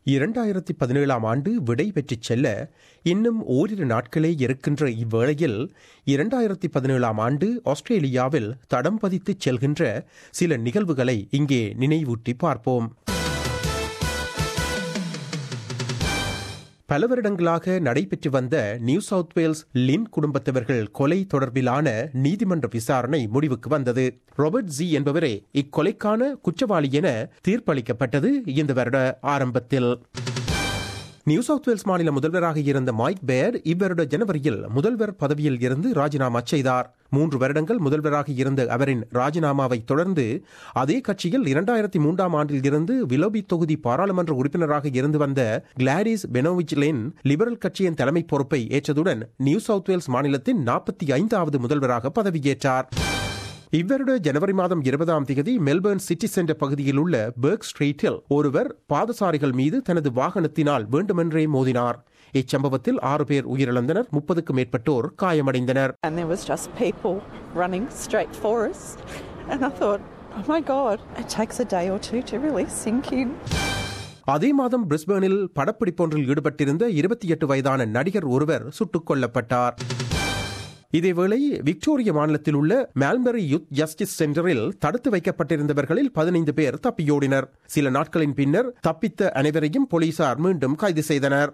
இரண்டாயிரத்தி பதினேழாம் ஆண்டு விடை பெற்றுச் செல்ல இன்னும் ஓரிரு நாட்களே இருக்கின்ற இவ்வேளையில் இரண்டாயிரத்தி பதினேழாம் ஆண்டு ஆஸ்திரேலியாவில் தடம் பதித்துச் செல்கின்ற சில நிகழ்வுகளை இங்கே நினைவூட்டி பார்ப்போம் பல வருடங்களாக நடைபெற்று வந்த நியூ சவுத் வேல்ஸ் லின் குடும்பத்தவர்கள் கொலை தொடர்பிலான நீதிமன்ற விசாரணை முடிவுக்கு வந்தது ராபர்ட் ஜி என்பவரே இக்கொலைக்கான குற்றவாளி என தீர்ப்பளிக்கப்பட்டது இந்த வருட ஆரம்பத்தில் நியூ சவுத் வேல்ஸ் மாநில முதல்வராக இருந்த மைக் பேர் இவ்வருட ஜனவரியில் முதல்வர் பதவியில் இருந்து ராஜினாமா செய்தார் மூன்று வருடங்கள் முதல்வராக இருந்த அவரின் ராஜினாமாவை தொடர்ந்து அதே கட்சியில் இரண்டாயிரத்தி மூன்றாம் ஆண்டில் இருந்து விலோபி தொகுதி பாராளுமன்ற உறுப்பினராக இருந்து வந்த கிளாடிஸ் பெனோவிச் லின் லிபரல் கட்சியின் தலைமை பொறுப்பை ஏற்றதுடன் நியூ சவுத் வேல்ஸ் மாநிலத்தின் நாற்பத்தி ஐந்தாவது முதல்வராக பதவியேற்றார் இவ்வருட ஜனவரி மாதம் இருபதாம் தேதி மெல்பர்ன் சிட்டி சென்டர் பகுதியில் உள்ள பெர்க் ஸ்ட்ரீட்டில் ஒருவர் பாதசாரிகள் மீது தனது வாகனத்தினால் வேண்டுமென்றே மோதினார் இச்சம்பவத்தில் ஆறு பேர் உயிரிழந்தனர் முப்பதுக்கும் மேற்பட்டோர் காயமடைந்தனர் and there was just people running straight for us. And I thought, oh my God, it takes a day or two to really sink in. அதே மாதம் பிரிஸ்பேனில் படப்பிடிப்பொன்றில் ஈடுபட்டிருந்த இருபத்தி எட்டு வயதான நடிகர் ஒருவர் சுட்டுக் கொல்லப்பட்டார் இதேவேளை விக்டோரிய மாநிலத்தில் உள்ள மேல்பரி யூத் ஜஸ்டிஸ் சென்டரில் தடுத்து வைக்கப்பட்டிருந்தவர்களில் பதினைந்து பேர் தப்பியோடினர் சில நாட்களின் பின்னர் தப்பித்த அனைவரையும் போலீசார் மீண்டும் கைது செய்தனர்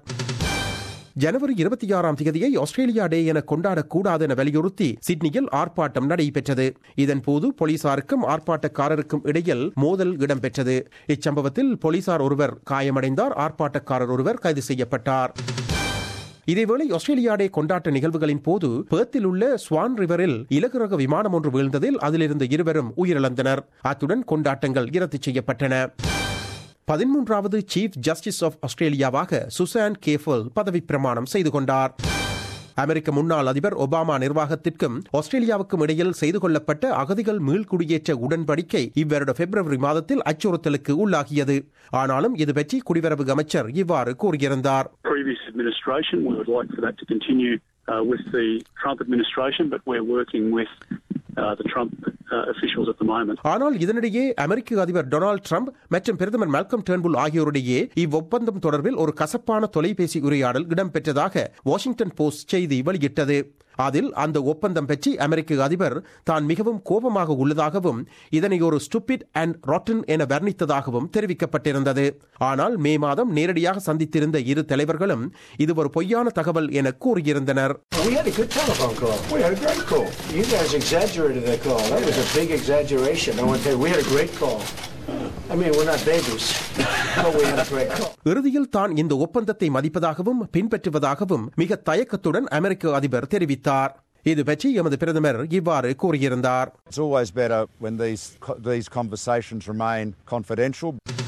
ஜனவரி இருபத்தி ஆறாம் தேதியை ஆஸ்திரேலியா டே என கொண்டாடக்கூடாது என வலியுறுத்தி சிட்னியில் ஆர்ப்பாட்டம் நடைபெற்றது இதன்போது போலீசாருக்கும் ஆர்ப்பாட்டக்காரருக்கும் இடையில் மோதல் இடம்பெற்றது இச்சம்பவத்தில் போலீசார் ஒருவர் காயமடைந்தார் ஆர்ப்பாட்டக்காரர் ஒருவர் கைது செய்யப்பட்டார் இதேவேளை ஆஸ்திரேலியா டே கொண்டாட்ட நிகழ்வுகளின் போது பேர்த்தில் உள்ள ஸ்வான் ரிவரில் இலகுரக விமானம் ஒன்று வீழ்ந்ததில் அதிலிருந்த இருவரும் உயிரிழந்தனர் அத்துடன் கொண்டாட்டங்கள் இரத்து செய்யப்பட்டன பதிமூன்றாவது சீஃப் ஜஸ்டிஸ் ஆஃப் ஆஸ்திரேலியாவாக சுசான் கேஃபல் பதவி பிரமாணம் செய்து கொண்டார் அமெரிக்க முன்னாள் அதிபர் ஒபாமா நிர்வாகத்திற்கும் ஆஸ்திரேலியாவுக்கும் இடையில் செய்து கொள்ளப்பட்ட அகதிகள் மீள்குடியேற்ற உடன்படிக்கை இவ்வருட பிப்ரவரி மாதத்தில் அச்சுறுத்தலுக்கு உள்ளாகியது ஆனாலும் இது பற்றி குடிவரவு அமைச்சர் இவ்வாறு கூறியிருந்தார் previous administration. We would like for that to continue uh, with the Trump administration, but we're working with uh, the Trump uh, officials at the moment. ஆனால் இதனிடையே அமெரிக்க அதிபர் டொனால்டு ட்ரம்ப் மற்றும் பிரதமர் மால்கம் டேர்ன்புல் ஆகியோரிடையே இவ்வொப்பந்தம் தொடர்பில் ஒரு கசப்பான தொலைபேசி உரையாடல் இடம்பெற்றதாக வாஷிங்டன் போஸ்ட் செய்தி வெளியிட்டது அதில் அந்த ஒப்பந்தம் பற்றி அமெரிக்க அதிபர் தான் மிகவும் கோபமாக உள்ளதாகவும் இதனை ஒரு ஸ்டூபிட் அண்ட் ராட்டன் என வர்ணித்ததாகவும் தெரிவிக்கப்பட்டிருந்தது ஆனால் மே மாதம் நேரடியாக சந்தித்திருந்த இரு தலைவர்களும் இது ஒரு பொய்யான தகவல் என கூறியிருந்தனர் We had a good telephone call. We had a great call. You guys exaggerated that call. That was a big exaggeration. I want to tell you, we had a great call. I mean, we're not babies, but we had a great call. இறுதியில் தான் இந்த ஒப்பந்தத்தை மதிப்பதாகவும் பின்பற்றுவதாகவும் மிக தயக்கத்துடன் அமெரிக்க அதிபர் தெரிவித்தார் இது பற்றி எமது பிரதமர் இவ்வாறு கூறியிருந்தார் It's always better when these these conversations remain confidential.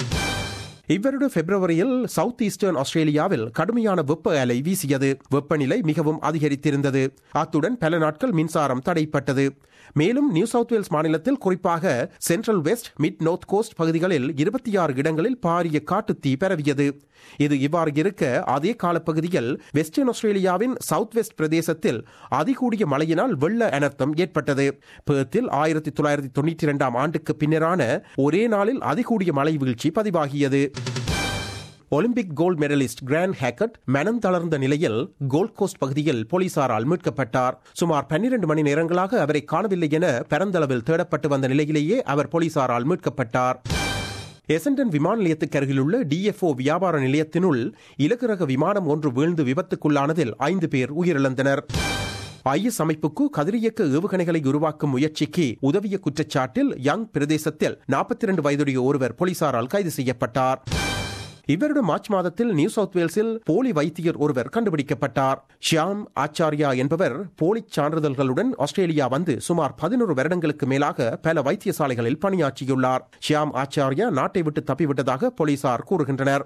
இவ்வருட பிப்ரவரியில் சவுத் ஈஸ்டர்ன் ஆஸ்திரேலியாவில் கடுமையான வெப்ப அலை வீசியது வெப்பநிலை மிகவும் அதிகரித்திருந்தது அத்துடன் பல நாட்கள் மின்சாரம் தடைப்பட்டது மேலும் நியூ சவுத் வேல்ஸ் மாநிலத்தில் குறிப்பாக central west mid north coast பகுதிகளில் இருபத்தி ஆறு இடங்களில் பாரிய காட்டுத்தீ பரவியது இது இவ்வாறு இருக்க அதே காலப்பகுதியில் வெஸ்டர்ன் ஆஸ்திரேலியாவின் சவுத் வெஸ்ட் பிரதேசத்தில் அதிகூடிய மழையினால் வெள்ள அனர்த்தம் ஏற்பட்டது பேர்த்தில் ஆயிரத்தி தொள்ளாயிரத்தி தொண்ணூற்றி இரண்டாம் ஆண்டுக்கு பின்னரான ஒரே நாளில் அதிகூடிய மழை வீழ்ச்சி பதிவாகியது Olympic gold medallist Grant Hackett மனம் தளர்ந்த நிலையில் கோல்ட் கோஸ்ட் பகுதியில் போலீசாரால் மீட்கப்பட்டார் சுமார் பன்னிரண்டு மணி நேரங்களாக அவரை காணவில்லை என பரந்தளவில் தேடப்பட்டு வந்த நிலையிலேயே அவர் போலீசாரால் மீட்கப்பட்டார் எசண்டன் விமான நிலையத்துக்கு அருகிலுள்ள டிஎஃப்ஓ வியாபார நிலையத்தினுள் இலகுரக விமானம் ஒன்று வீழ்ந்து விபத்துக்குள்ளானதில் ஐந்து பேர் உயிரிழந்தனர் ஐஎஸ் அமைப்புக்கு கதிரியக்க ஏவுகணைகளை உருவாக்கும் முயற்சிக்கு உதவிய குற்றச்சாட்டில் யங் பிரதேசத்தில் நாற்பத்தி இரண்டு வயதுடைய ஒருவர் போலீசாரால் கைது செய்யப்பட்டார் இவருட மார்ச் மாதத்தில் நியூ சவுத் வேல்ஸில் போலி வைத்தியர் ஒருவர் கண்டுபிடிக்கப்பட்டார் ஷியாம் ஆச்சாரியா என்பவர் போலி சான்றிதழ்களுடன் ஆஸ்திரேலியா வந்து சுமார் பதினோரு வருடங்களுக்கு மேலாக பல வைத்தியசாலைகளில் பணியாற்றியுள்ளார் ஷியாம் ஆச்சாரியா நாட்டை விட்டு தப்பிவிட்டதாக போலீசார் கூறுகின்றனர்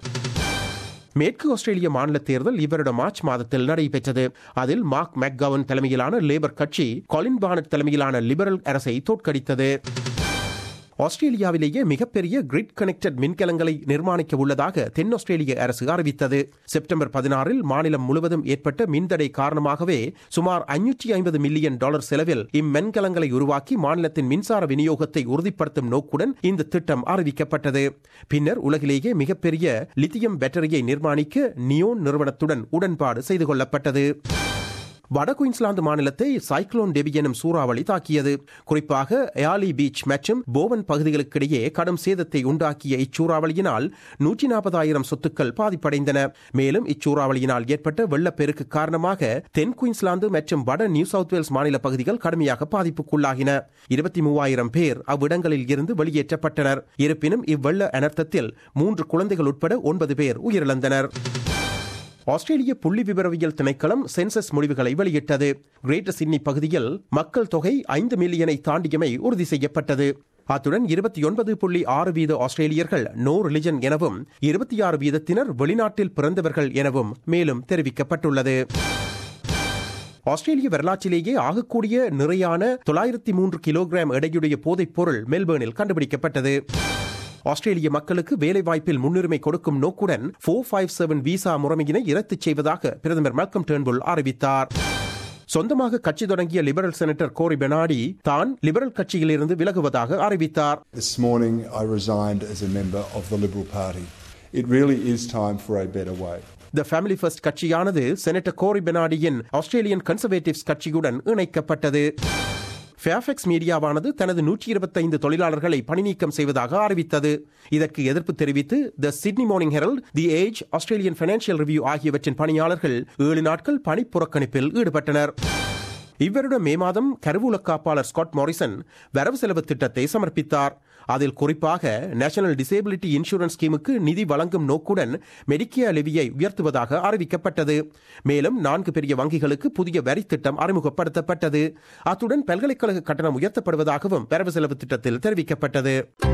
மேற்கு ஆஸ்திரேலிய மாநில தேர்தல் இவருட மார்ச் மாதத்தில் நடைபெற்றது அதில் மார்க் மெக்கவன் தலைமையிலான லேபர் கட்சி கொலின் பானட் தலைமையிலான லிபரல் அரசை தோற்கடித்தது ஆஸ்திரேலியாவிலேயே மிகப்பெரிய கிரிட் கனெக்டட் மின்கலங்களை நிர்மாணிக்க உள்ளதாக தென் ஆஸ்திரேலிய அரசு அறிவித்தது செப்டம்பர் பதினாறில் மாநிலம் முழுவதும் ஏற்பட்ட மின்தடை காரணமாகவே சுமார் ஐநூற்றி ஐம்பது மில்லியன் டாலர் செலவில் இம்மென்கலங்களை உருவாக்கி மாநிலத்தின் மின்சார விநியோகத்தை உறுதிப்படுத்தும் நோக்குடன் இந்த திட்டம் அறிவிக்கப்பட்டது பின்னர் உலகிலேயே மிகப்பெரிய லித்தியம் பேட்டரியை நிர்மாணிக்க நியோன் நிறுவனத்துடன் உடன்பாடு செய்து கொள்ளப்பட்டது வட குயின்ஸ்லாந்து மாநிலத்தை சைக்ளோன் டெபி எனும் சூறாவளி தாக்கியது குறிப்பாக ஏலி பீச் மற்றும் போவன் பகுதிகளுக்கிடையே கடும் சேதத்தை உண்டாக்கிய இச்சூறாவளியினால் நூற்றி நாற்பதாயிரம் சொத்துக்கள் பாதிப்படைந்தன மேலும் இச்சூறாவளியினால் ஏற்பட்ட வெள்ளப்பெருக்கு காரணமாக தென் குயின்ஸ்லாந்து மற்றும் வட நியூ சவுத் வேல்ஸ் மாநில பகுதிகள் கடுமையாக பாதிப்புக்குள்ளாகின இருபத்தி மூவாயிரம் பேர் அவ்விடங்களில் இருந்து வெளியேற்றப்பட்டனர் இருப்பினும் இவ்வெள்ள அனர்த்தத்தில் மூன்று குழந்தைகள் உட்பட ஒன்பது பேர் உயிரிழந்தனர் ஆஸ்திரேலிய புள்ளி விவரவியல் திணைக்களம் சென்சஸ் முடிவுகளை வெளியிட்டது கிரேட்டர் சிட்னி பகுதியில் மக்கள் தொகை ஐந்து மில்லியனை தாண்டியமை உறுதி செய்யப்பட்டது அத்துடன் இருபத்தி ஒன்பது புள்ளி ஆறு வீத ஆஸ்திரேலியர்கள் நோ ரிலிஜன் எனவும் இருபத்தி ஆறு வீதத்தினர் வெளிநாட்டில் பிறந்தவர்கள் எனவும் மேலும் தெரிவிக்கப்பட்டுள்ளது ஆஸ்திரேலிய வரலாற்றிலேயே ஆகக்கூடிய நிறையான தொள்ளாயிரத்தி மூன்று கிலோகிராம் எடையுடைய போதைப் பொருள் மெல்பேர்னில் கண்டுபிடிக்கப்பட்டது ஆஸ்திரேலிய மக்களுக்கு வேலைவாய்ப்பில் முன்னுரிமை கொடுக்கும் நோக்குடன் போர் ஃபைவ் செவன் விசா முறைமையினை இரத்து செய்வதாக பிரதமர் மல்கம் டேர்ன்புல் அறிவித்தார் சொந்தமாக கட்சி தொடங்கிய லிபரல் செனட்டர் கோரி பெனாடி தான் லிபரல் கட்சியிலிருந்து விலகுவதாக அறிவித்தார் This morning I resigned as a member of the Liberal Party. It really is time for a better way. The family first கட்சியானது செனட்டர் கோரி பெனாடியின் ஆஸ்திரேலியன் கன்சர்வேட்டிவ்ஸ் கட்சியுடன் இணைக்கப்பட்டது ஃபேஃபெக்ஸ் மீடியாவானது தனது நூற்றி இருபத்தைந்து தொழிலாளர்களை பணிநீக்கம் செய்வதாக அறிவித்தது இதற்கு எதிர்ப்பு தெரிவித்து the Sydney Morning Herald the Age Australian Financial Review ஆகியவற்றின் பணியாளர்கள் ஏழு நாட்கள் பணி புறக்கணிப்பில் ஈடுபட்டனர் இவ்வருட மே மாதம் கருவூல காப்பாளர் ஸ்காட் மாரிசன் வரவு செலவு திட்டத்தை சமர்ப்பித்தார் அதில் குறிப்பாக நேஷனல் டிசேபிலிட்டி இன்சூரன்ஸ் ஸ்கீமுக்கு நிதி வழங்கும் நோக்குடன் மெடிக்கேர் லெவியை உயர்த்துவதாக அறிவிக்கப்பட்டது மேலும் நான்கு பெரிய வங்கிகளுக்கு புதிய வரி திட்டம் அறிமுகப்படுத்தப்பட்டது அத்துடன் பல்கலைக்கழக கட்டணம் உயர்த்தப்படுவதாகவும் வரவு செலவு திட்டத்தில் தெரிவிக்கப்பட்டது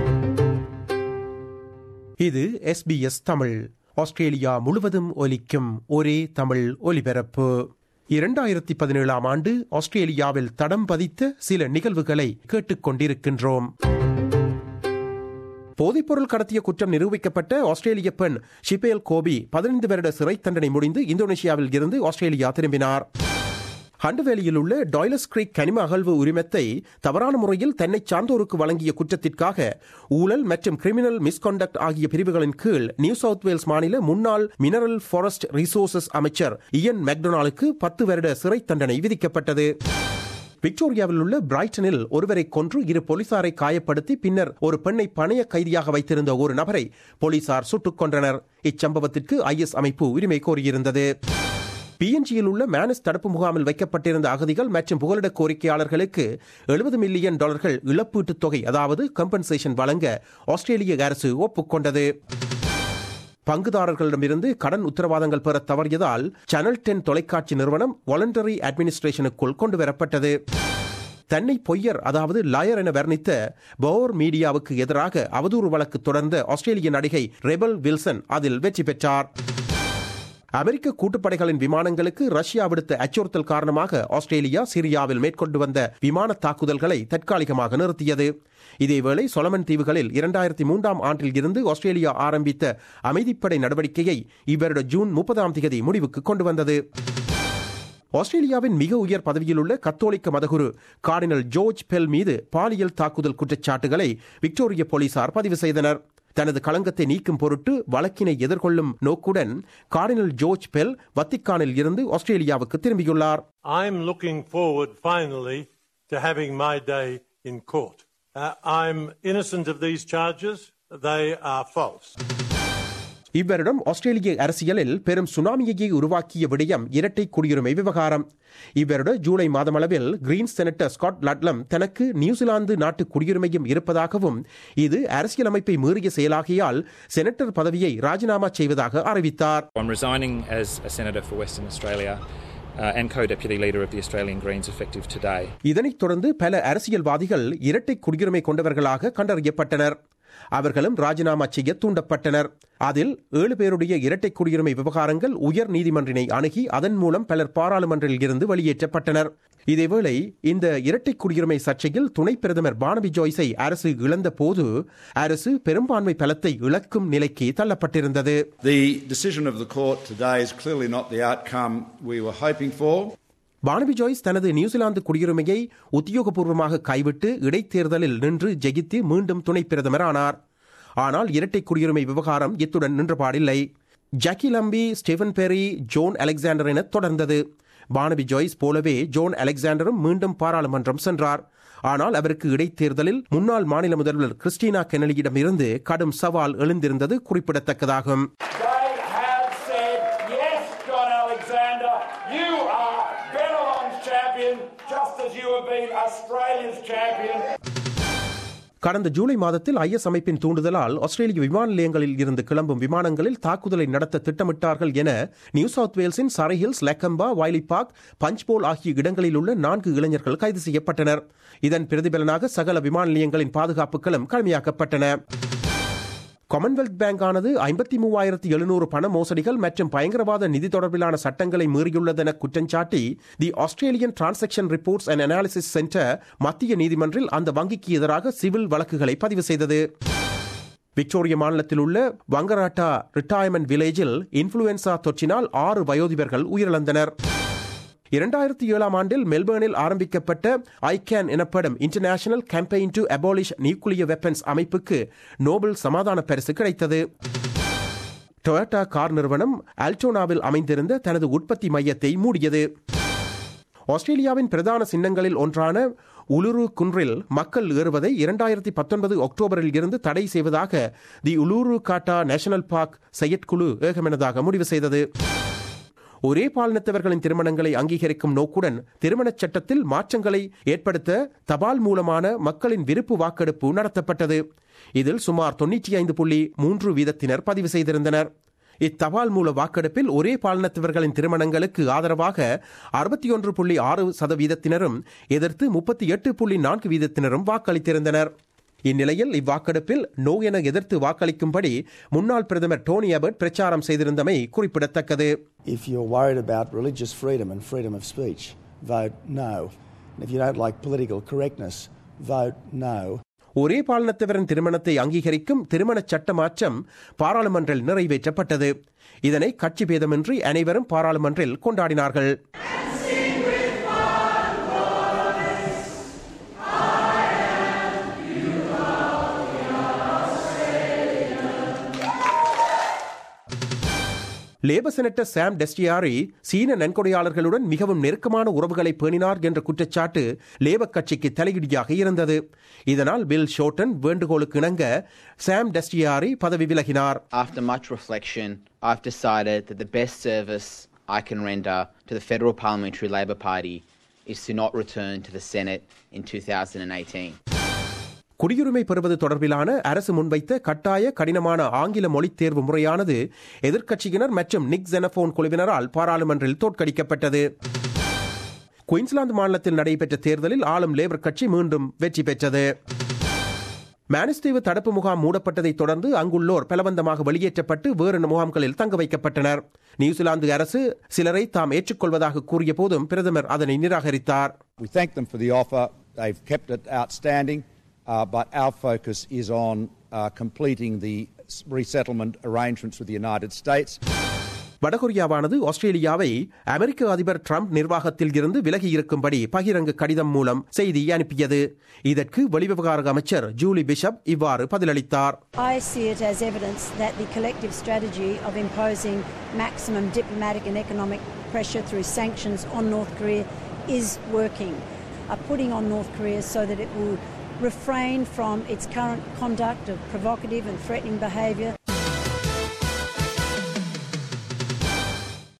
இது எஸ்பிஎஸ் தமிழ் ஆஸ்திரேலியா முழுவதும் ஒலிக்கும் ஒரே தமிழ் ஒலிபரப்பு இரண்டாயிரத்தி பதினேழாம் ஆண்டு ஆஸ்திரேலியாவில் தடம் பதித்த சில நிகழ்வுகளை கேட்டுக்கொண்டிருக்கின்றோம் போதைப்பொருள் கடத்திய குற்றம் நிரூபிக்கப்பட்ட ஆஸ்திரேலிய பெண் ஷிபேல் கோபி பதினைந்து வருட சிறை தண்டனை முடிந்து இந்தோனேஷியாவில் இருந்து ஆஸ்திரேலியா திரும்பினார் ஹண்டுவேலியில் உள்ள டாய்லஸ் கிரீக் கனிம அகழ்வு உரிமத்தை தவறான முறையில் தன்னை சார்ந்தோருக்கு வழங்கிய குற்றத்திற்காக ஊழல் மற்றும் கிரிமினல் மிஸ்கான்டக்ட் ஆகிய பிரிவுகளின் கீழ் நியூ சவுத் வேல்ஸ் மாநில முன்னாள் மினரல் ஃபாரஸ்ட் ரிசோர்சஸ் அமைச்சர் இயன் மெக்டொனாலுக்கு பத்து வருட சிறை தண்டனை விதிக்கப்பட்டது விக்டோரியாவில் உள்ள பிரைட்டனில் ஒருவரை கொன்று இரு போலீசாரை காயப்படுத்தி பின்னர் ஒரு பெண்ணை பணைய கைதியாக வைத்திருந்த ஒரு நபரை போலீசார் சுட்டுக் கொன்றனர் இச்சம்பவத்திற்கு ஐஎஸ் அமைப்பு உரிமை கோரியிருந்தது பிஎன்ஜியில் உள்ள மேனஸ் தடுப்பு முகாமில் வைக்கப்பட்டிருந்த அகதிகள் மற்றும் புகலிட கோரிக்கையாளர்களுக்கு எழுபது மில்லியன் டாலர்கள் இழப்பீட்டுத் தொகை அதாவது கம்பன்சேஷன் வழங்க ஆஸ்திரேலிய அரசு ஒப்புக்கொண்டது பங்குதாரர்களிடமிருந்து கடன் உத்தரவாதங்கள் பெற தவறியதால் சேனல் டென் தொலைக்காட்சி நிறுவனம் வாலண்டரி அட்மினிஸ்ட்ரேஷனுக்குள் கொண்டு வரப்பட்டது தன்னை பொய்யர் அதாவது லாயர் என வர்ணித்த பவர் மீடியாவுக்கு எதிராக அவதூறு வழக்கு தொடர்ந்த ஆஸ்திரேலிய நடிகை ரெபல் வில்சன் அதில் வெற்றி பெற்றார் அமெரிக்க கூட்டுப்படைகளின் விமானங்களுக்கு ரஷ்யா விடுத்த அச்சுறுத்தல் காரணமாக ஆஸ்திரேலியா சிரியாவில் மேற்கொண்டு வந்த விமான தாக்குதல்களை தற்காலிகமாக நிறுத்தியது இதேவேளை சொலமன் தீவுகளில் இரண்டாயிரத்தி மூன்றாம் ஆண்டில் இருந்து ஆஸ்திரேலியா ஆரம்பித்த அமைதிப்படை நடவடிக்கையை இவ்வருட ஜூன் முப்பதாம் தேதி முடிவுக்கு கொண்டு வந்தது ஆஸ்திரேலியாவின் மிக உயர் பதவியில் உள்ள கத்தோலிக்க மதகுரு கார்டினல் ஜோர்ஜ் பெல் மீது பாலியல் தாக்குதல் குற்றச்சாட்டுகளை விக்டோரிய போலீசார் பதிவு செய்தனர் தனது களங்கத்தை நீக்கும் பொருட்டு வழக்கினை எதிர்கொள்ளும் நோக்குடன் கார்டினல் ஜோர்ஜ் பெல் வத்திக்கானில் இருந்து ஆஸ்திரேலியாவுக்கு திரும்பியுள்ளார் I'm looking forward finally to having my day in court. Uh, I'm innocent of these charges. They are false. இவ்வருடம் ஆஸ்திரேலிய அரசியலில் பெரும் சுனாமியையே உருவாக்கிய விடயம் இரட்டை குடியுரிமை விவகாரம் இவ்வருட ஜூலை மாதமளவில் கிரீன் செனட்டர் ஸ்காட் லட்லம் தனக்கு நியூசிலாந்து நாட்டு குடியுரிமையும் இருப்பதாகவும் இது அரசியலமைப்பை மீறிய செயலாகியால் செனட்டர் பதவியை ராஜினாமா செய்வதாக அறிவித்தார் I'm resigning as a Senator for Western Australia uh, and co-deputy leader of the Australian Greens effective today. இதனைத் தொடர்ந்து பல அரசியல்வாதிகள் இரட்டை குடியுரிமை கொண்டவர்களாக கண்டறியப்பட்டனர் அவர்களும் ராஜினாமா செய்ய தூண்டப்பட்டனர் அதில் ஏழு பேருடைய இரட்டை குடியுரிமை விவகாரங்கள் உயர் நீதிமன்றினை அணுகி அதன் மூலம் பலர் பாராளுமன்றில் இருந்து வெளியேற்றப்பட்டனர் இதேவேளை இந்த இரட்டை குடியுரிமை சர்ச்சையில் துணை பிரதமர் பானபி ஜோய்ஸை அரசு இழந்த போது அரசு பெரும்பான்மை பலத்தை இழக்கும் நிலைக்கு தள்ளப்பட்டிருந்தது The decision of the court today is clearly not the outcome we were hoping for. Barnaby Joyce தனது நியூசிலாந்து குடியுரிமையை உத்தியோகபூர்வமாக கைவிட்டு இடைத்தேர்தலில் நின்று ஜெயித்து மீண்டும் துணை பிரதமர் ஆனார் ஆனால் இரட்டை குடியுரிமை விவகாரம் இத்துடன் நின்றபாடில்லை Jacqui Lambie Stephen Parry John Alexander என தொடர்ந்தது பானபி ஜோய்ஸ் போலவே ஜோன் அலெக்சாண்டரும் மீண்டும் பாராளுமன்றம் சென்றார் ஆனால் அவருக்கு இடைத்தேர்தலில் முன்னாள் மாநில முதல்வர் கிறிஸ்டினா கெனலியிடம் இருந்து கடும் சவால் எழுந்திருந்தது குறிப்பிடத்தக்கதாகும் They have said, yes, John Alexander, you are Bennelong's champion, just as you have been Australia's champion. கடந்த ஜூலை மாதத்தில் ஐஎஸ் அமைப்பின் தூண்டுதலால் ஆஸ்திரேலிய விமான நிலையங்களில் இருந்து கிளம்பும் விமானங்களில் தாக்குதலை நடத்த திட்டமிட்டார்கள் என நியூ சவுத் வேல்ஸின் Surry Hills Lakemba Wiley Park Punchbowl ஆகிய இடங்களில் உள்ள நான்கு இளைஞர்கள் கைது செய்யப்பட்டனர் இதன் பிரதிபலனாக சகல விமான நிலையங்களின் பாதுகாப்புகளும் கடுமையாக்கப்பட்டன காமன்வெல்த் பேங்கானது ஐம்பத்தி மூவாயிரத்தி எழுநூறு பண மோசடிகள் மற்றும் பயங்கரவாத நிதி தொடர்பிலான சட்டங்களை மீறியுள்ளதென குற்றஞ்சாட்டி the Australian Transaction Reports and Analysis Centre மத்திய நீதிமன்றில் அந்த வங்கிக்கு எதிராக சிவில் வழக்குகளை பதிவு செய்தது விக்டோரியா மாநிலத்தில் உள்ள வங்கராட்டா ரிட்டையர்மெண்ட் வில்லேஜில் இன்ஃபுளுன்சா தொற்றினால் ஆறு வயோதிபர்கள் உயிரிழந்தனர் இரண்டாயிரத்தி ஏழாம் ஆண்டில் மெல்பர்னில் ஆரம்பிக்கப்பட்ட ஐகேன் எனப்படும் International Campaign to Abolish Nuclear Weapons அமைப்புக்கு நோபல் சமாதான பரிசு கிடைத்தது டொயோட்டா கார் நிறுவனம் அல்டோனாவில் அமைந்திருந்த தனது உற்பத்தி மையத்தை மூடியது ஆஸ்திரேலியாவின் பிரதான சின்னங்களில் ஒன்றான உலுரு குன்றில் மக்கள் ஏறுவதை இரண்டாயிரத்தி பத்தொன்பது அக்டோபரில் இருந்து தடை செய்வதாக தி உலுரு காட்டா நேஷனல் பார்க் செயற்குழு ஏகமனதாக முடிவு செய்தது ஒரே பாலினத்தவர்களின் திருமணங்களை அங்கீகரிக்கும் நோக்குடன் திருமணச் சட்டத்தில் மாற்றங்களை ஏற்படுத்த தபால் மூலமான மக்களின் விருப்பு வாக்கெடுப்பு நடத்தப்பட்டது இதில் சுமார் தொன்னூற்றி ஐந்து புள்ளி மூன்று வீதத்தினர் பதிவு செய்திருந்தனர் இத்தபால் மூல வாக்கெடுப்பில் ஒரே பாலினத்தவர்களின் திருமணங்களுக்கு ஆதரவாக அறுபத்தி ஒன்று புள்ளி ஆறு சதவீதத்தினரும் எதிர்த்து முப்பத்தி எட்டு புள்ளி நான்கு வீதத்தினரும் வாக்களித்திருந்தனர் இந்நிலையில் இவ்வாக்கெடுப்பில் நோ என எதிர்த்து வாக்களிக்கும்படி முன்னாள் பிரதமர் டோனி அபர்ட் பிரச்சாரம் செய்திருந்தமை குறிப்பிடத்தக்கது If you're worried about religious freedom and freedom of speech, vote no. And if you don't like political correctness, vote no. ஒரே பாலினத்தவரின் திருமணத்தை அங்கீகரிக்கும் திருமண சட்ட மாற்றம் பாராளுமன்றில் நிறைவேற்றப்பட்டது இதனை கட்சி பேதமின்றி அனைவரும் பாராளுமன்றில் கொண்டாடினார்கள் லேபர் செனட்டர் சாம் டெஸ்டியாரி சீன நன்கொடையாளர்களுடன் மிகவும் நெருக்கமான உறவுகளை பேணினார் என்ற குற்றச்சாட்டு லேபர் கட்சிக்கு தலையிடியாக இருந்தது இதனால் பில் ஷோட்டன் வேண்டுகோளுக்கு இணங்க சாம் டெஸ்டியாரி பதவி விலகினார் After much reflection, I've decided that the best service I can render to the Federal Parliamentary Labor Party is to not return to the Senate in 2018. குடியுரிமை பெறுவது தொடர்பிலான அரசு முன்வைத்த கட்டாய கடினமான ஆங்கில மொழித் தேர்வு முறையானது எதிர்க்கட்சியினர் மற்றும் நிக் ஜெனபோன் குழுவினரால் பாராளுமன்றில் தோற்கடிக்கப்பட்டது குயின்ஸ்லாந்து மாநிலத்தில் நடைபெற்ற தேர்தலில் ஆளும் லேபர் கட்சி மீண்டும் வெற்றி பெற்றது மானிஸ்தீவு தடுப்பு முகாம் மூடப்பட்டதைத் தொடர்ந்து அங்குள்ளோர் பலவந்தமாக வெளியேற்றப்பட்டு வேறு முகாம்களில் தங்க வைக்கப்பட்டனர் நியூசிலாந்து அரசு சிலரை தாம் ஏற்றுக்கொள்வதாக கூறிய போதும் பிரதமர் அதனை நிராகரித்தார் We thank them for the offer. They've kept it outstanding, uh, but our focus is on uh, completing the s- resettlement arrangements with the United States. வடகொரியாவானது ஆஸ்திரேலியாவை அமெரிக்க அதிபர் டிரம்ப் நிர்வாகத்தில் இருந்து விலகி இருக்கும்படி பகிரங்க கடிதம் மூலம் செய்தி அனுப்பியது இதற்கு வெளிவிவகார அமைச்சர் ஜூலி பிஷப் இவ்வாறு பதிலளித்தார் I see it as evidence that the collective strategy of imposing maximum diplomatic and economic pressure through sanctions on North Korea is working, uh, putting on North Korea so that it will refrain from its current conduct of provocative and threatening behaviour.